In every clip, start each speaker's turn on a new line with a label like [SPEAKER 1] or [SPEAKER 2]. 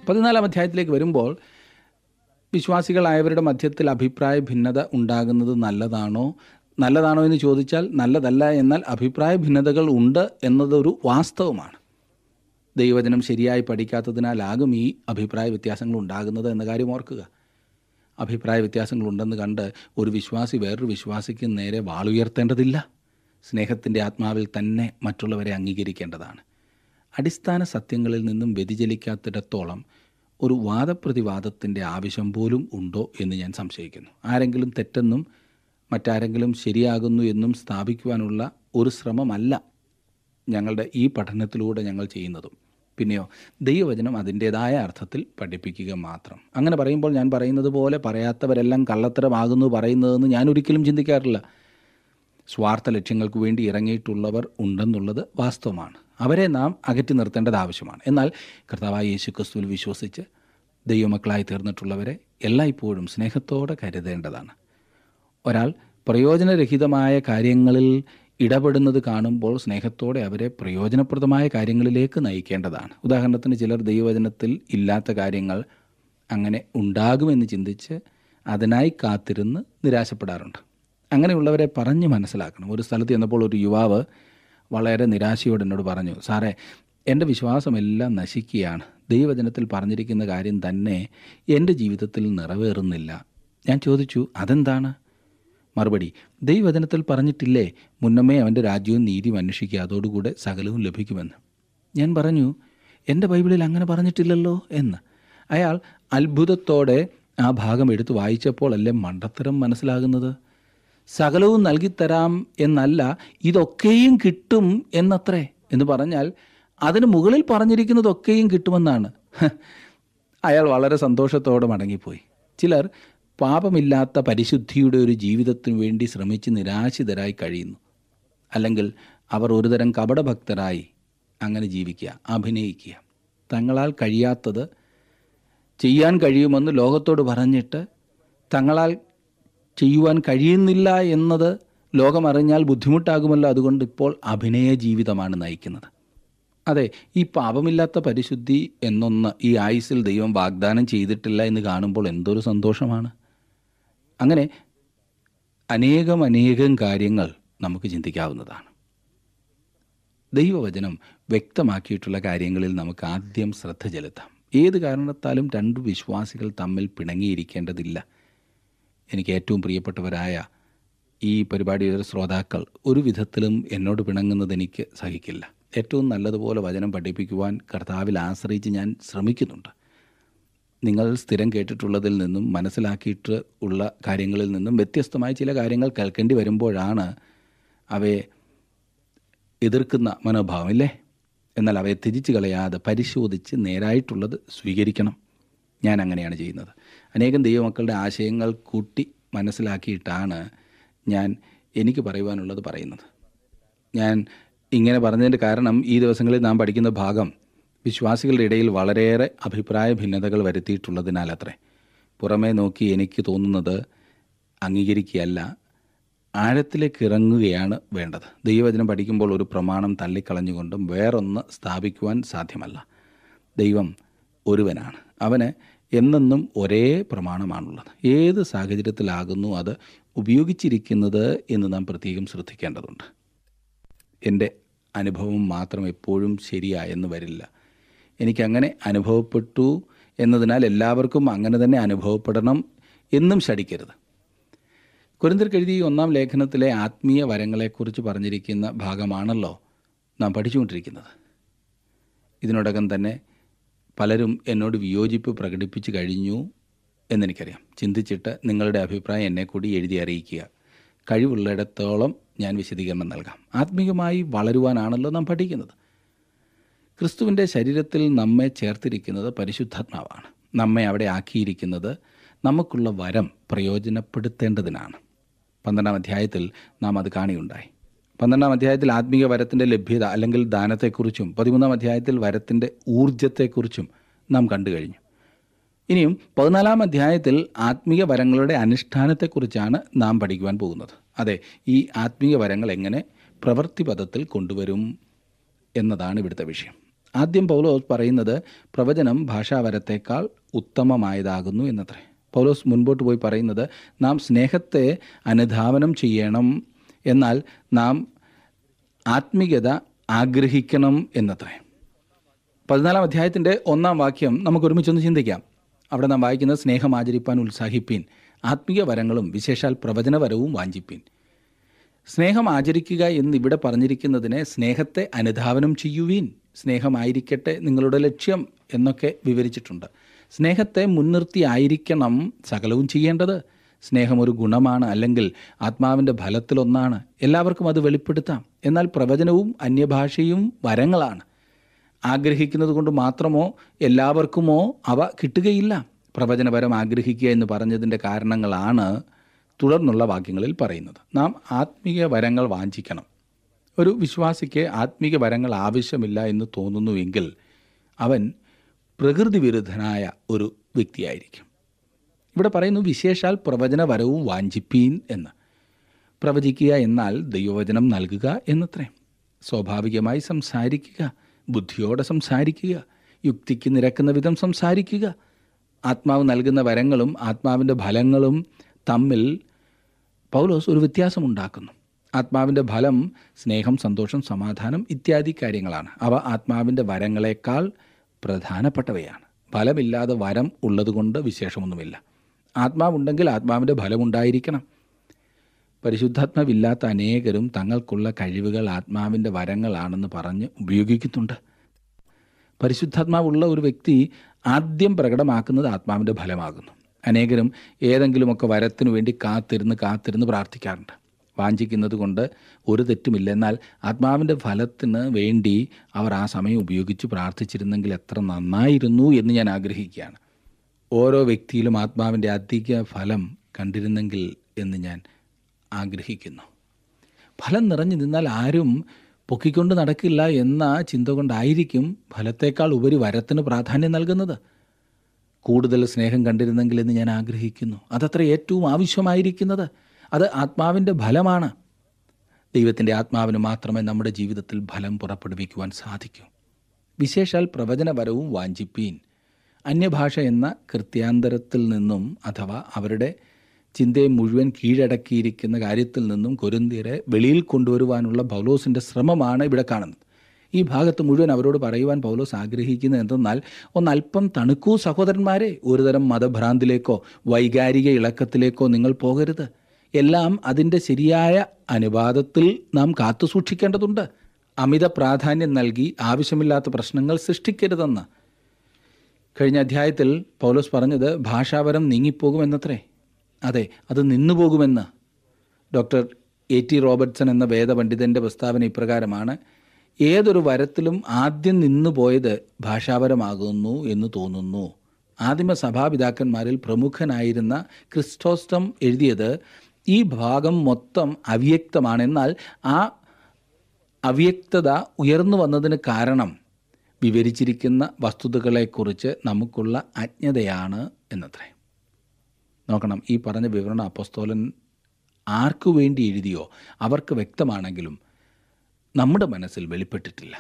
[SPEAKER 1] പതിനാലാം അധ്യായത്തിലേക്ക് വരുമ്പോൾ വിശ്വാസികളായവരുടെ മധ്യത്തിൽ അഭിപ്രായ ഭിന്നത ഉണ്ടാകുന്നത് നല്ലതാണോ നല്ലതാണോ എന്ന് ചോദിച്ചാൽ നല്ലതല്ല എന്നാൽ അഭിപ്രായ ഭിന്നതകൾ ഉണ്ട് എന്നതൊരു വാസ്തവമാണ് ദൈവവചനം ശരിയായി പഠിക്കാത്തതിനാലാകും ഈ അഭിപ്രായ വ്യത്യാസങ്ങൾ ഉണ്ടാകുന്നത് എന്ന കാര്യം ഓർക്കുക അഭിപ്രായ വ്യത്യാസങ്ങൾ ഉണ്ടെന്ന് കണ്ട് ഒരു വിശ്വാസി വേറൊരു വിശ്വാസിക്ക് നേരെ വാളുയർത്തേണ്ടതില്ല സ്നേഹത്തിൻ്റെ ആത്മാവിൽ തന്നെ മറ്റുള്ളവരെ അംഗീകരിക്കേണ്ടതാണ് അടിസ്ഥാന സത്യങ്ങളിൽ നിന്നും വ്യതിചലിക്കാത്തിടത്തോളം ഒരു വാദപ്രതിവാദത്തിൻ്റെ ആവശ്യം പോലും ഉണ്ടോ എന്ന് ഞാൻ സംശയിക്കുന്നു ആരെങ്കിലും തെറ്റെന്നും മറ്റാരെങ്കിലും ശരിയാകുന്നു എന്നും സ്ഥാപിക്കുവാനുള്ള ഒരു ശ്രമമല്ല ഞങ്ങളുടെ ഈ പഠനത്തിലൂടെ ഞങ്ങൾ ചെയ്യുന്നതും പിന്നെയോ ദൈവവചനം അതിൻ്റേതായ അർത്ഥത്തിൽ പഠിപ്പിക്കുക മാത്രം അങ്ങനെ പറയുമ്പോൾ ഞാൻ പറയുന്നത് പോലെ പറയാത്തവരെല്ലാം കള്ളത്തരമാകുന്നു പറയുന്നതെന്ന് ഞാൻ ഒരിക്കലും ചിന്തിക്കാറില്ല സ്വാർത്ഥ ലക്ഷ്യങ്ങൾക്ക് വേണ്ടി ഇറങ്ങിയിട്ടുള്ളവർ ഉണ്ടെന്നുള്ളത് വാസ്തവമാണ് അവരെ നാം അകറ്റി നിർത്തേണ്ടത് ആവശ്യമാണ് എന്നാൽ കർത്താവായ യേശു ക്രിസ്തുവിൽ വിശ്വസിച്ച് ദൈവമക്കളായി തീർന്നിട്ടുള്ളവരെ എല്ലായ്പ്പോഴും സ്നേഹത്തോടെ കരുതേണ്ടതാണ് ഒരാൾ പ്രയോജനരഹിതമായ കാര്യങ്ങളിൽ ഇടപെടുന്നത് കാണുമ്പോൾ സ്നേഹത്തോടെ അവരെ പ്രയോജനപ്രദമായ കാര്യങ്ങളിലേക്ക് നയിക്കേണ്ടതാണ് ഉദാഹരണത്തിന് ചിലർ ദൈവവചനത്തിൽ ഇല്ലാത്ത കാര്യങ്ങൾ അങ്ങനെ ഉണ്ടാകുമെന്ന് ചിന്തിച്ച് അതിനായി കാത്തിരുന്ന് നിരാശപ്പെടാറുണ്ട് അങ്ങനെയുള്ളവരെ പറഞ്ഞ് മനസ്സിലാക്കണം ഒരു സ്ഥലത്ത് ചെന്നപ്പോൾ ഒരു യുവാവ് വളരെ നിരാശയോടെ എന്നോട് പറഞ്ഞു സാറേ എൻ്റെ വിശ്വാസമെല്ലാം നശിക്കുകയാണ് ദൈവവചനത്തിൽ പറഞ്ഞിരിക്കുന്ന കാര്യം തന്നെ എൻ്റെ ജീവിതത്തിൽ നിറവേറുന്നില്ല ഞാൻ ചോദിച്ചു അതെന്താണ് മറുപടി ദൈവവചനത്തിൽ പറഞ്ഞിട്ടില്ലേ മുന്നമേ അവൻ്റെ രാജ്യവും നീതിയും അന്വേഷിക്കുക അതോടുകൂടെ സകലവും ലഭിക്കുമെന്ന് ഞാൻ പറഞ്ഞു എൻ്റെ ബൈബിളിൽ അങ്ങനെ പറഞ്ഞിട്ടില്ലല്ലോ എന്ന് അയാൾ അത്ഭുതത്തോടെ ആ ഭാഗം എടുത്ത് വായിച്ചപ്പോൾ അല്ലേ മണ്ടത്തരം മനസ്സിലാകുന്നത് സകലവും നൽകിത്തരാം എന്നല്ല ഇതൊക്കെയും കിട്ടും എന്നത്രേ എന്ന് പറഞ്ഞാൽ അതിന് മുകളിൽ പറഞ്ഞിരിക്കുന്നതൊക്കെയും കിട്ടുമെന്നാണ് ഹ്. അയാൾ വളരെ സന്തോഷത്തോടെ മടങ്ങിപ്പോയി ചിലർ പാപമില്ലാത്ത പരിശുദ്ധിയുടെ ഒരു ജീവിതത്തിനു വേണ്ടി ശ്രമിച്ച് നിരാശിതരായി കഴിയുന്നു അല്ലെങ്കിൽ അവർ ഒരുതരം കപടഭക്തരായി അങ്ങനെ ജീവിക്കുക അഭിനയിക്കുക തങ്ങളാൽ കഴിയാത്തത് ചെയ്യാൻ കഴിയുമെന്ന് ലോകത്തോട് പറഞ്ഞിട്ട് തങ്ങളാൽ ചെയ്യുവാൻ കഴിയുന്നില്ല എന്നത് ലോകമറിഞ്ഞാൽ ബുദ്ധിമുട്ടാകുമല്ലോ അതുകൊണ്ട് ഇപ്പോൾ അഭിനയ ജീവിതമാണ് നയിക്കുന്നത് അതെ ഈ പാപമില്ലാത്ത പരിശുദ്ധി എന്നൊന്ന് ഈ ആയുസിൽ ദൈവം വാഗ്ദാനം ചെയ്തിട്ടില്ല എന്ന് കാണുമ്പോൾ എന്തൊരു സന്തോഷമാണ് അങ്ങനെ അനേകം അനേകം കാര്യങ്ങൾ നമുക്ക് ചിന്തിക്കാവുന്നതാണ് ദൈവവചനം വ്യക്തമാക്കിയിട്ടുള്ള കാര്യങ്ങളിൽ നമുക്ക് ആദ്യം ശ്രദ്ധ ചെലുത്താം ഏത് കാരണത്താലും രണ്ട് വിശ്വാസികൾ തമ്മിൽ പിണങ്ങിയിരിക്കേണ്ടതില്ല എനിക്ക് ഏറ്റവും പ്രിയപ്പെട്ടവരായ ഈ പരിപാടിയുടെ ശ്രോതാക്കൾ ഒരു വിധത്തിലും എന്നോട് പിണങ്ങുന്നത് എനിക്ക് സഹിക്കില്ല ഏറ്റവും നല്ലതുപോലെ വചനം പഠിപ്പിക്കുവാൻ കർത്താവിൽ ആശ്രയിച്ച് ഞാൻ ശ്രമിക്കുന്നുണ്ട് നിങ്ങൾ സ്ഥിരം കേട്ടിട്ടുള്ളതിൽ നിന്നും മനസ്സിലാക്കിയിട്ട് ഉള്ള കാര്യങ്ങളിൽ നിന്നും വ്യത്യസ്തമായ ചില കാര്യങ്ങൾ കേൾക്കേണ്ടി വരുമ്പോഴാണ് അവയെ എതിർക്കുന്ന മനോഭാവം ഇല്ലേ എന്നാൽ അവയെ തിരിച്ചു കളയാതെ പരിശോധിച്ച് നേരായിട്ടുള്ളത് സ്വീകരിക്കണം ഞാൻ അങ്ങനെയാണ് ചെയ്യുന്നത് അനേകം ദൈവമക്കളുടെ ആശയങ്ങൾ കൂട്ടി മനസ്സിലാക്കിയിട്ടാണ് ഞാൻ എനിക്ക് പറയുവാനുള്ളത് പറയുന്നത് ഞാൻ ഇങ്ങനെ പറഞ്ഞതിൻ്റെ കാരണം ഈ ദിവസങ്ങളിൽ നാം പഠിക്കുന്ന ഭാഗം വിശ്വാസികളുടെ ഇടയിൽ വളരെയേറെ അഭിപ്രായ ഭിന്നതകൾ വരുത്തിയിട്ടുള്ളതിനാൽ അത്രേ പുറമേ നോക്കി എനിക്ക് തോന്നുന്നത് അംഗീകരിക്കുകയല്ല ആഴത്തിലേക്ക് ഇറങ്ങുകയാണ് വേണ്ടത് ദൈവവചനം പഠിക്കുമ്പോൾ ഒരു പ്രമാണം തള്ളിക്കളഞ്ഞുകൊണ്ടും വേറൊന്ന് സ്ഥാപിക്കുവാൻ സാധ്യമല്ല ദൈവം ഒരുവനാണ് അവന് എന്നെന്നും ഒരേ പ്രമാണമാണുള്ളത് ഏത് സാഹചര്യത്തിലാകുന്നു അത് ഉപയോഗിച്ചിരിക്കുന്നത് എന്ന് നാം പ്രത്യേകം ശ്രദ്ധിക്കേണ്ടതുണ്ട് എൻ്റെ അനുഭവം മാത്രം എപ്പോഴും ശരിയായെന്ന് വരില്ല എനിക്കങ്ങനെ അനുഭവപ്പെട്ടു എന്നതിനാൽ എല്ലാവർക്കും അങ്ങനെ തന്നെ അനുഭവപ്പെടണം എന്നും ശടിക്കരുത് കുരിന്തിർക്ക് എഴുതിയ ഒന്നാം ലേഖനത്തിലെ ആത്മീയ വരങ്ങളെക്കുറിച്ച് പറഞ്ഞിരിക്കുന്ന ഭാഗമാണല്ലോ നാം പഠിച്ചുകൊണ്ടിരിക്കുന്നത് ഇതിനോടകം തന്നെ പലരും എന്നോട് വിയോജിപ്പ് പ്രകടിപ്പിച്ചു കഴിഞ്ഞു എന്നെനിക്കറിയാം ചിന്തിച്ചിട്ട് നിങ്ങളുടെ അഭിപ്രായം എന്നെ കൂടി എഴുതി അറിയിക്കുക കഴിവുള്ളിടത്തോളം ഞാൻ വിശദീകരണം നൽകാം ആത്മീയമായി വളരുവാനാണല്ലോ നാം പഠിക്കുന്നത് ക്രിസ്തുവിൻ്റെ ശരീരത്തിൽ നമ്മെ ചേർത്തിരിക്കുന്നത് പരിശുദ്ധാത്മാവാണ് നമ്മെ അവിടെ ആക്കിയിരിക്കുന്നത് നമുക്കുള്ള വരം പ്രയോജനപ്പെടുത്തേണ്ടതിനാണ് പന്ത്രണ്ടാം അധ്യായത്തിൽ നാം അത് കാണുകയുണ്ടായി പന്ത്രണ്ടാം അധ്യായത്തിൽ ആത്മീയ വരത്തിൻ്റെ ലഭ്യത അല്ലെങ്കിൽ ദാനത്തെക്കുറിച്ചും പതിമൂന്നാം അധ്യായത്തിൽ വരത്തിൻ്റെ ഊർജത്തെക്കുറിച്ചും നാം കണ്ടു കഴിഞ്ഞു ഇനിയും പതിനാലാം അധ്യായത്തിൽ ആത്മീയ വരങ്ങളുടെ അനുഷ്ഠാനത്തെക്കുറിച്ചാണ് നാം പഠിക്കുവാൻ പോകുന്നത് അതെ ഈ ആത്മീയ വരങ്ങൾ എങ്ങനെ പ്രവൃത്തി പദത്തിൽ കൊണ്ടുവരും എന്നതാണ് ഇവിടുത്തെ വിഷയം ആദ്യം പൗലോസ് പറയുന്നത് പ്രവചനം ഭാഷാവരത്തേക്കാൾ ഉത്തമമായതാകുന്നു എന്നത്രേ പൗലോസ് മുൻപോട്ട് പോയി പറയുന്നത് നാം സ്നേഹത്തെ അനുധാവനം ചെയ്യണം എന്നാൽ നാം ആത്മീയത ആഗ്രഹിക്കണം എന്നത്രേ പതിനാലാം അധ്യായത്തിൻ്റെ ഒന്നാം വാക്യം നമുക്ക് ഒരുമിച്ചൊന്ന് ചിന്തിക്കാം അവിടെ നാം വായിക്കുന്നത് സ്നേഹം ആചരിപ്പാൻ ഉത്സാഹിപ്പീൻ ആത്മീയ വരങ്ങളും വിശേഷാൽ പ്രവചനവരവും വാഞ്ചിപ്പീൻ സ്നേഹം ആചരിക്കുക എന്ന് ഇവിടെ പറഞ്ഞിരിക്കുന്നതിനെ സ്നേഹത്തെ അനുധാവനം ചെയ്യുവീൻ സ്നേഹമായിരിക്കട്ടെ നിങ്ങളുടെ ലക്ഷ്യം എന്നൊക്കെ വിവരിച്ചിട്ടുണ്ട് സ്നേഹത്തെ മുൻനിർത്തി ആയിരിക്കണം സകലവും ചെയ്യേണ്ടത് സ്നേഹം ഒരു ഗുണമാണ് അല്ലെങ്കിൽ ആത്മാവിൻ്റെ ഫലത്തിലൊന്നാണ് എല്ലാവർക്കും അത് വെളിപ്പെടുത്താം എന്നാൽ പ്രവചനവും അന്യഭാഷയും വരങ്ങളാണ് ആഗ്രഹിക്കുന്നത് കൊണ്ട് മാത്രമോ എല്ലാവർക്കുമോ അവ കിട്ടുകയില്ല പ്രവചനപരം ആഗ്രഹിക്കുക എന്ന് പറഞ്ഞതിൻ്റെ കാരണങ്ങളാണ് തുടർന്നുള്ള വാക്യങ്ങളിൽ പറയുന്നത് നാം ആത്മീയ വരങ്ങൾ വാഞ്ചിക്കണം ഒരു വിശ്വാസിക്ക് ആത്മീയ വരങ്ങൾ ആവശ്യമില്ല എന്ന് തോന്നുന്നുവെങ്കിൽ അവൻ പ്രകൃതി വിരുദ്ധനായ ഒരു വ്യക്തിയായിരിക്കും ഇവിടെ പറയുന്നു വിശേഷാൽ പ്രവചനപരവും വാഞ്ചിപ്പീൻ എന്ന് പ്രവചിക്കുക എന്നാൽ ദൈവവചനം നൽകുക എന്നത്രേ സ്വാഭാവികമായി സംസാരിക്കുക ബുദ്ധിയോടെ സംസാരിക്കുക യുക്തിക്ക് നിരക്കുന്ന വിധം സംസാരിക്കുക ആത്മാവ് നൽകുന്ന വരങ്ങളും ആത്മാവിൻ്റെ ഫലങ്ങളും തമ്മിൽ പൗലോസ് ഒരു വ്യത്യാസമുണ്ടാക്കുന്നു ആത്മാവിൻ്റെ ഫലം സ്നേഹം സന്തോഷം സമാധാനം ഇത്യാദി കാര്യങ്ങളാണ് അവ ആത്മാവിൻ്റെ വരങ്ങളെക്കാൾ പ്രധാനപ്പെട്ടവയാണ് ഫലമില്ലാതെ വരം ഉള്ളതുകൊണ്ട് വിശേഷമൊന്നുമില്ല ആത്മാവുണ്ടെങ്കിൽ ആത്മാവിൻ്റെ ഫലമുണ്ടായിരിക്കണം പരിശുദ്ധാത്മാവില്ലാത്ത അനേകരും തങ്ങൾക്കുള്ള കഴിവുകൾ ആത്മാവിൻ്റെ വരങ്ങളാണെന്ന് പറഞ്ഞ് ഉപയോഗിക്കുന്നുണ്ട് പരിശുദ്ധാത്മാവുള്ള ഒരു വ്യക്തി ആദ്യം പ്രകടമാക്കുന്നത് ആത്മാവിൻ്റെ ഫലമാകുന്നു അനേകരും ഏതെങ്കിലുമൊക്കെ വരത്തിനു വേണ്ടി കാത്തിരുന്ന് കാത്തിരുന്ന് പ്രാർത്ഥിക്കാറുണ്ട് വാഞ്ചിക്കുന്നത് കൊണ്ട് ഒരു തെറ്റുമില്ല എന്നാൽ ആത്മാവിൻ്റെ ഫലത്തിന് വേണ്ടി അവർ ആ സമയം ഉപയോഗിച്ച് പ്രാർത്ഥിച്ചിരുന്നെങ്കിൽ എത്ര നന്നായിരുന്നു എന്ന് ഞാൻ ആഗ്രഹിക്കുകയാണ് ഓരോ വ്യക്തിയിലും ആത്മാവിൻ്റെ അധിക ഫലം കണ്ടിരുന്നെങ്കിൽ എന്ന് ഞാൻ ആഗ്രഹിക്കുന്നു ഫലം നിറഞ്ഞു നിന്നാൽ ആരും പൊക്കിക്കൊണ്ട് നടക്കില്ല എന്ന ചിന്ത കൊണ്ടായിരിക്കും ഫലത്തേക്കാൾ ഉപരി വരത്തിന് പ്രാധാന്യം നൽകുന്നത് കൂടുതൽ സ്നേഹം കണ്ടിരുന്നെങ്കിൽ എന്ന് ഞാൻ ആഗ്രഹിക്കുന്നു അതത്ര ഏറ്റവും ആവശ്യമായിരിക്കുന്നത് അത് ആത്മാവിൻ്റെ ഫലമാണ് ദൈവത്തിൻ്റെ ആത്മാവിന് മാത്രമേ നമ്മുടെ ജീവിതത്തിൽ ഫലം പുറപ്പെടുവിക്കുവാൻ സാധിക്കൂ വിശേഷാൽ പ്രവചനപരവും വാഞ്ചിപ്പീൻ അന്യഭാഷ എന്ന കൃത്യാന്തരത്തിൽ നിന്നും അഥവാ അവരുടെ ചിന്തയെ മുഴുവൻ കീഴടക്കിയിരിക്കുന്ന കാര്യത്തിൽ നിന്നും കൊരിന്തിയരെ വെളിയിൽ കൊണ്ടുവരുവാനുള്ള പൗലോസിൻ്റെ ശ്രമമാണ് ഇവിടെ കാണുന്നത് ഈ ഭാഗത്ത് മുഴുവൻ അവരോട് പറയുവാൻ പൗലോസ് ആഗ്രഹിക്കുന്നത് എന്തെന്നാൽ ഒന്നല്പം തണുക്കൂ സഹോദരന്മാരെ ഒരുതരം മതഭ്രാന്തിലേക്കോ വൈകാരിക ഇളക്കത്തിലേക്കോ നിങ്ങൾ പോകരുത് എല്ലാം അതിൻ്റെ ശരിയായ അനുപാതത്തിൽ നാം കാത്തു സൂക്ഷിക്കേണ്ടതുണ്ട് അമിത പ്രാധാന്യം നൽകി ആവശ്യമില്ലാത്ത പ്രശ്നങ്ങൾ സൃഷ്ടിക്കരുതെന്ന് കഴിഞ്ഞ അധ്യായത്തിൽ പൗലോസ് പറഞ്ഞത് ഭാഷാപരം നീങ്ങിപ്പോകുമെന്നത്രേ അതെ അത് നിന്നുപോകുമെന്ന് ഡോക്ടർ എ ടി റോബർട്ട്സൺ എന്ന വേദപണ്ഡിതൻ്റെ പ്രസ്താവന ഇപ്രകാരമാണ് ഏതൊരു വരത്തിലും ആദ്യം നിന്നുപോയത് ഭാഷാപരമാകുന്നു എന്ന് തോന്നുന്നു ആദിമ സഭാപിതാക്കന്മാരിൽ പ്രമുഖനായിരുന്ന ക്രിസ്റ്റോസ്റ്റം എഴുതിയത് ഈ ഭാഗം മൊത്തം അവ്യക്തമാണ് എന്നാൽ ആ അവ്യക്തത ഉയർന്നു വന്നതിന് കാരണം വിവരിച്ചിരിക്കുന്ന വസ്തുതകളെക്കുറിച്ച് നമുക്കുള്ള അജ്ഞതയാണ് എന്നത്രേ നോക്കണം ഈ പറഞ്ഞ വിവരണം അപ്പസ്തോലൻ ആർക്കു വേണ്ടി എഴുതിയോ അവർക്ക് വ്യക്തമാണെങ്കിലും നമ്മുടെ മനസ്സിൽ വെളിപ്പെട്ടിട്ടില്ല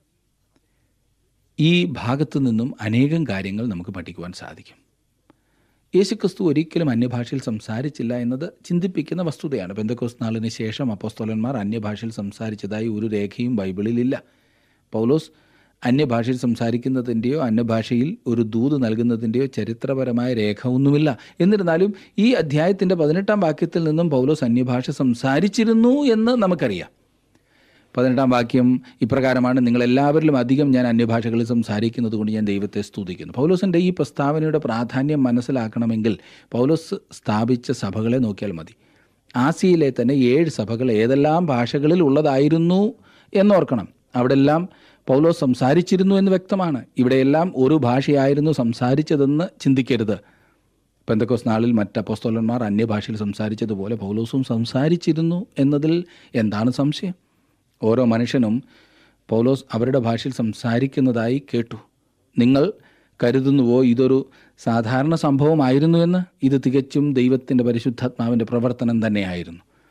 [SPEAKER 1] ഈ ഭാഗത്തു നിന്നും അനേകം കാര്യങ്ങൾ നമുക്ക് പഠിക്കുവാൻ സാധിക്കും യേശുക്രിസ്തു ഒരിക്കലും അന്യഭാഷയിൽ സംസാരിച്ചില്ല എന്നത് ചിന്തിപ്പിക്കുന്ന വസ്തുതയാണ് ബന്ധക്കോസ് നാളിന് ശേഷം അപ്പോസ്തോലന്മാർ അന്യഭാഷയിൽ സംസാരിച്ചതായി ഒരു രേഖയും ബൈബിളിലില്ല പൗലോസ് അന്യഭാഷയിൽ സംസാരിക്കുന്നതിൻ്റെയോ അന്യഭാഷയിൽ ഒരു ദൂത് നൽകുന്നതിൻ്റെയോ ചരിത്രപരമായ രേഖ ഒന്നുമില്ല എന്നിരുന്നാലും ഈ അധ്യായത്തിൻ്റെ പതിനെട്ടാം വാക്യത്തിൽ നിന്നും പൗലോസ് അന്യഭാഷ സംസാരിച്ചിരുന്നു എന്ന് നമുക്കറിയാം പതിനെട്ടാം വാക്യം ഇപ്രകാരമാണ് നിങ്ങളെല്ലാവരിലും അധികം ഞാൻ അന്യഭാഷകളിൽ സംസാരിക്കുന്നത് കൊണ്ട് ഞാൻ ദൈവത്തെ സ്തുതിക്കുന്നു പൗലോസിൻ്റെ ഈ പ്രസ്താവനയുടെ പ്രാധാന്യം മനസ്സിലാക്കണമെങ്കിൽ പൗലോസ് സ്ഥാപിച്ച സഭകളെ നോക്കിയാൽ മതി ആസിയയിലെ തന്നെ ഏഴ് സഭകൾ ഏതെല്ലാം ഭാഷകളിൽ ഉള്ളതായിരുന്നു എന്നോർക്കണം അവിടെല്ലാം പൗലോസ് സംസാരിച്ചിരുന്നു എന്ന് വ്യക്തമാണ് ഇവിടെയെല്ലാം ഒരു ഭാഷയായിരുന്നു സംസാരിച്ചതെന്ന് ചിന്തിക്കരുത് പെന്തക്കോസ് നാളിൽ മറ്റ് അപ്പോസ്തോലന്മാർ അന്യഭാഷയിൽ സംസാരിച്ചതുപോലെ പൗലോസും സംസാരിച്ചിരുന്നു എന്നതിൽ എന്താണ് സംശയം ഓരോ മനുഷ്യനും പൗലോസ് അവരുടെ ഭാഷയിൽ സംസാരിക്കുന്നതായി കേട്ടു നിങ്ങൾ കരുതുന്നുവോ ഇതൊരു സാധാരണ സംഭവമായിരുന്നുവെന്ന് ഇത് തികച്ചും ദൈവത്തിൻ്റെ പരിശുദ്ധാത്മാവിൻ്റെ പ്രവർത്തനം തന്നെയായിരുന്നു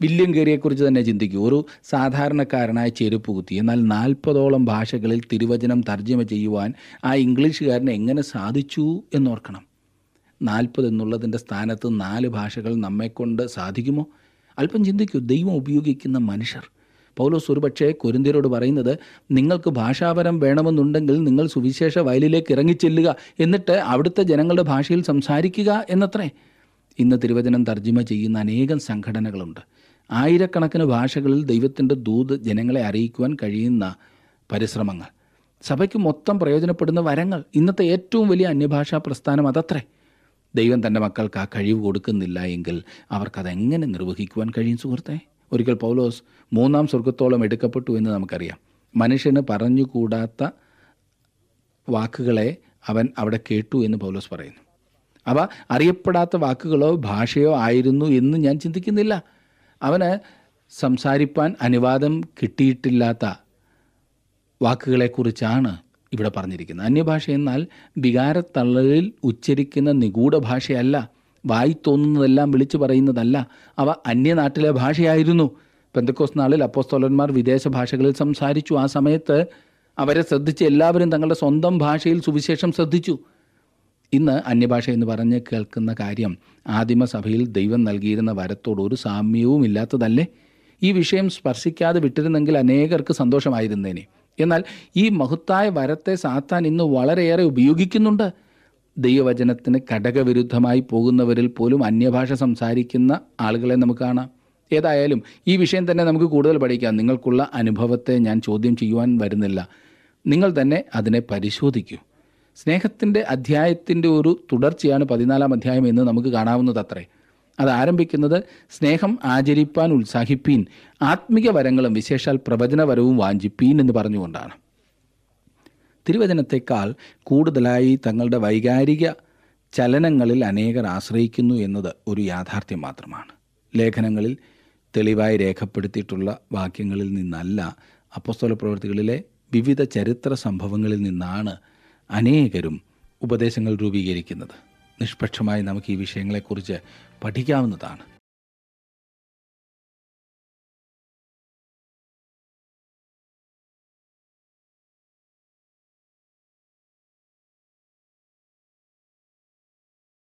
[SPEAKER 1] വില്യം ഗേരിയെക്കുറിച്ച് തന്നെ ചിന്തിക്കൂ ഒരു സാധാരണക്കാരനായ ചെരുപ്പ് കുത്തി എന്നാൽ നാൽപ്പതോളം ഭാഷകളിൽ തിരുവചനം തർജ്ജമ ചെയ്യുവാൻ ആ ഇംഗ്ലീഷുകാരന് എങ്ങനെ സാധിച്ചു എന്നോർക്കണം നാൽപ്പത് എന്നുള്ളതിൻ്റെ സ്ഥാനത്ത് നാല് ഭാഷകൾ നമ്മെക്കൊണ്ട് സാധിക്കുമോ അല്പം ചിന്തിക്കൂ ദൈവം ഉപയോഗിക്കുന്ന മനുഷ്യർ പൗലോസ് ഒരുപക്ഷെ കൊരിന്തിയരോട് പറയുന്നത് നിങ്ങൾക്ക് ഭാഷാപരം വേണമെന്നുണ്ടെങ്കിൽ നിങ്ങൾ സുവിശേഷ വയലിലേക്ക് ഇറങ്ങിച്ചെല്ലുക എന്നിട്ട് അവിടുത്തെ ജനങ്ങളുടെ ഭാഷയിൽ സംസാരിക്കുക എന്നത്രേ ഇന്ന് തിരുവചനം തർജ്ജിമ ചെയ്യുന്ന അനേകം സംഘടനകളുണ്ട് ആയിരക്കണക്കിന് ഭാഷകളിൽ ദൈവത്തിൻ്റെ ദൂത് ജനങ്ങളെ അറിയിക്കുവാൻ കഴിയുന്ന പരിശ്രമങ്ങൾ സഭയ്ക്ക് മൊത്തം പ്രയോജനപ്പെടുന്ന വരങ്ങൾ ഇന്നത്തെ ഏറ്റവും വലിയ അന്യഭാഷാ പ്രസ്ഥാനം അതത്രേ ദൈവം തൻ്റെ മക്കൾക്ക് ആ കഴിവ് കൊടുക്കുന്നില്ല എങ്കിൽ അവർക്കതെങ്ങനെ നിർവഹിക്കുവാൻ കഴിയും സുഹൃത്തെ ഒരിക്കൽ പൗലോസ് മൂന്നാം സ്വർഗത്തോളം എടുക്കപ്പെട്ടു എന്ന് നമുക്കറിയാം മനുഷ്യന് പറഞ്ഞുകൂടാത്ത വാക്കുകളെ അവൻ അവിടെ കേട്ടു എന്ന് പൗലോസ് പറയുന്നു അവ അറിയപ്പെടാത്ത വാക്കുകളോ ഭാഷയോ ആയിരുന്നു എന്ന് ഞാൻ ചിന്തിക്കുന്നില്ല അവന് സംസാരിപ്പാൻ അനുവാദം കിട്ടിയിട്ടില്ലാത്ത വാക്കുകളെക്കുറിച്ചാണ് ഇവിടെ പറഞ്ഞിരിക്കുന്നത് അന്യഭാഷ എന്നാൽ വികാരത്തള്ളലിൽ ഉച്ചരിക്കുന്ന നിഗൂഢ ഭാഷയല്ല വായി തോന്നുന്നതെല്ലാം വിളിച്ചു പറയുന്നതല്ല അവ അന്യനാട്ടിലെ ഭാഷയായിരുന്നു പെന്തക്കോസ് നാളിൽ അപ്പോസ്തോലന്മാർ വിദേശ ഭാഷകളിൽ സംസാരിച്ചു ആ സമയത്ത് അവരെ ശ്രദ്ധിച്ച് എല്ലാവരും തങ്ങളുടെ സ്വന്തം ഭാഷയിൽ സുവിശേഷം ശ്രദ്ധിച്ചു ഇന്ന് അന്യഭാഷ എന്ന് പറഞ്ഞ് കേൾക്കുന്ന കാര്യം ആദിമസഭയിൽ ദൈവം നൽകിയിരുന്ന വരത്തോട് ഒരു സാമ്യവും ഇല്ലാത്തതല്ലേ ഈ വിഷയം സ്പർശിക്കാതെ വിട്ടിരുന്നെങ്കിൽ അനേകർക്ക് സന്തോഷമായിരുന്നേനെ എന്നാൽ ഈ മഹത്തായ വരത്തെ സാത്താൻ ഇന്ന് വളരെയേറെ ഉപയോഗിക്കുന്നുണ്ട് ദൈവവചനത്തിന് ഘടകവിരുദ്ധമായി പോകുന്നവരിൽ പോലും അന്യഭാഷ സംസാരിക്കുന്ന ആളുകളെ നമുക്ക് കാണാം ഏതായാലും ഈ വിഷയം തന്നെ നമുക്ക് കൂടുതൽ പഠിക്കാം നിങ്ങൾക്കുള്ള അനുഭവത്തെ ഞാൻ ചോദ്യം ചെയ്യുവാൻ വരുന്നില്ല നിങ്ങൾ തന്നെ അതിനെ പരിശോധിക്കൂ സ്നേഹത്തിൻ്റെ അധ്യായത്തിൻ്റെ ഒരു തുടർച്ചയാണ് പതിനാലാം അധ്യായം എന്ന് നമുക്ക് കാണാവുന്നത് അത്രേ അത് ആരംഭിക്കുന്നത് സ്നേഹം ആചരിപ്പാൻ ഉത്സാഹിപ്പീൻ ആത്മിക വരങ്ങളും വിശേഷാൽ പ്രവചനവരവും വാഞ്ചിപ്പീൻ എന്ന് പറഞ്ഞുകൊണ്ടാണ് തിരുവചനത്തെക്കാൾ കൂടുതലായി തങ്ങളുടെ വൈകാരിക ചലനങ്ങളിൽ അനേകർ ആശ്രയിക്കുന്നു എന്നത് ഒരു യാഥാർത്ഥ്യം മാത്രമാണ് ലേഖനങ്ങളിൽ തെളിവായി രേഖപ്പെടുത്തിയിട്ടുള്ള വാക്യങ്ങളിൽ നിന്നല്ല അപ്പസ്തോല പ്രവൃത്തികളിലെ വിവിധ ചരിത്ര സംഭവങ്ങളിൽ നിന്നാണ് അനേകരും ഉപദേശങ്ങൾ രൂപീകരിക്കുന്നത് നിഷ്പക്ഷമായി നമുക്ക് ഈ വിഷയങ്ങളെക്കുറിച്ച് പഠിക്കാവുന്നതാണ്